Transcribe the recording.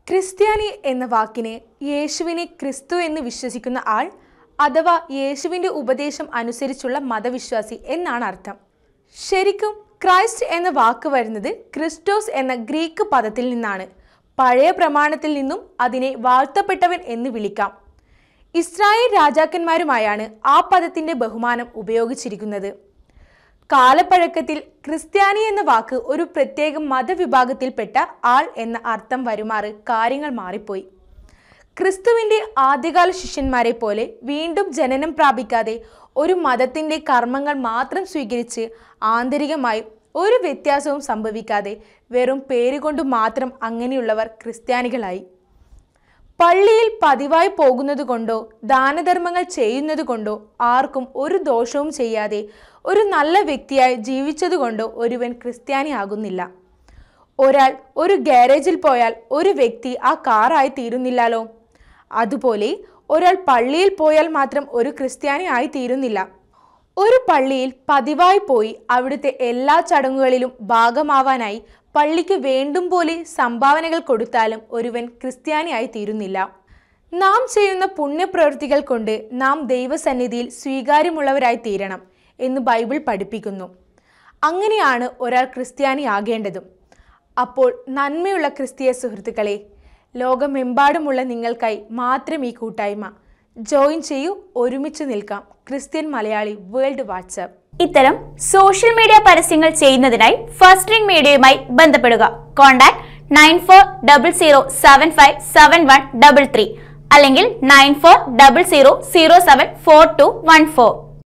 ക്രിസ്ത്യാനി എന്ന വാക്കിന് യേശുവിനെ ക്രിസ്തു എന്ന് വിശ്വസിക്കുന്ന ആൾ അഥവാ യേശുവിൻ്റെ ഉപദേശം അനുസരിച്ചുള്ള മതവിശ്വാസി എന്നാണ് അർത്ഥം ശരിക്കും ക്രൈസ്റ്റ് എന്ന വാക്ക് വരുന്നത് ക്രിസ്റ്റോസ് എന്ന ഗ്രീക്ക് പദത്തിൽ നിന്നാണ് പഴയ പ്രമാണത്തിൽ നിന്നും അതിനെ വാഴ്ത്തപ്പെട്ടവൻ എന്ന് വിളിക്കാം ഇസ്രായേൽ രാജാക്കന്മാരുമായാണ് ആ പദത്തിൻ്റെ ബഹുമാനം ഉപയോഗിച്ചിരിക്കുന്നത് കാലപ്പഴക്കത്തിൽ ക്രിസ്ത്യാനി എന്ന വാക്ക് ഒരു പ്രത്യേക മതവിഭാഗത്തിൽപ്പെട്ട ആൾ എന്ന അർത്ഥം വരുമാറ് കാര്യങ്ങൾ മാറിപ്പോയി ക്രിസ്തുവിൻ്റെ ആദ്യകാല ശിഷ്യന്മാരെ പോലെ വീണ്ടും ജനനം പ്രാപിക്കാതെ ഒരു മതത്തിൻ്റെ കർമ്മങ്ങൾ മാത്രം സ്വീകരിച്ച് ആന്തരികമായി ഒരു വ്യത്യാസവും സംഭവിക്കാതെ വെറും പേരുകൊണ്ട് മാത്രം അങ്ങനെയുള്ളവർ ക്രിസ്ത്യാനികളായി പള്ളിയിൽ പതിവായി പോകുന്നത് കൊണ്ടോ ദാനധർമ്മങ്ങൾ ചെയ്യുന്നത് കൊണ്ടോ ആർക്കും ഒരു ദോഷവും ചെയ്യാതെ ഒരു നല്ല വ്യക്തിയായി ജീവിച്ചതുകൊണ്ടോ ഒരുവൻ ക്രിസ്ത്യാനി ആകുന്നില്ല ഒരാൾ ഒരു ഗാരേജിൽ പോയാൽ ഒരു വ്യക്തി ആ കാറായി തീരുന്നില്ലല്ലോ അതുപോലെ ഒരാൾ പള്ളിയിൽ പോയാൽ മാത്രം ഒരു ക്രിസ്ത്യാനി ആയി തീരുന്നില്ല ഒരു പള്ളിയിൽ പതിവായി പോയി അവിടുത്തെ എല്ലാ ചടങ്ങുകളിലും ഭാഗമാവാനായി പള്ളിക്ക് വേണ്ടും പോലെ സംഭാവനകൾ കൊടുത്താലും ഒരുവൻ ക്രിസ്ത്യാനിയായി തീരുന്നില്ല നാം ചെയ്യുന്ന പുണ്യപ്രവൃത്തികൾ കൊണ്ട് നാം ദൈവസന്നിധിയിൽ സ്വീകാര്യമുള്ളവരായി തീരണം എന്ന് ബൈബിൾ പഠിപ്പിക്കുന്നു അങ്ങനെയാണ് ഒരാൾ ക്രിസ്ത്യാനി ആകേണ്ടതും അപ്പോൾ നന്മയുള്ള ക്രിസ്തീയ സുഹൃത്തുക്കളെ ലോകമെമ്പാടുമുള്ള നിങ്ങൾക്കായി മാത്രം ഈ കൂട്ടായ്മ ജോയിൻ ചെയ്യൂ ഒരുമിച്ച് നിൽക്കാം ക്രിസ്ത്യൻ മലയാളി വേൾഡ് വാട്സാപ്പ് ഇത്തരം സോഷ്യൽ മീഡിയ പരസ്യങ്ങൾ ചെയ്യുന്നതിനായി ഫസ്റ്റ് റിംഗ് മീഡിയയുമായി ബന്ധപ്പെടുക contact nine four double zero seven five seven one double three അല്ലെങ്കിൽ nine four double zero zero seven four two one four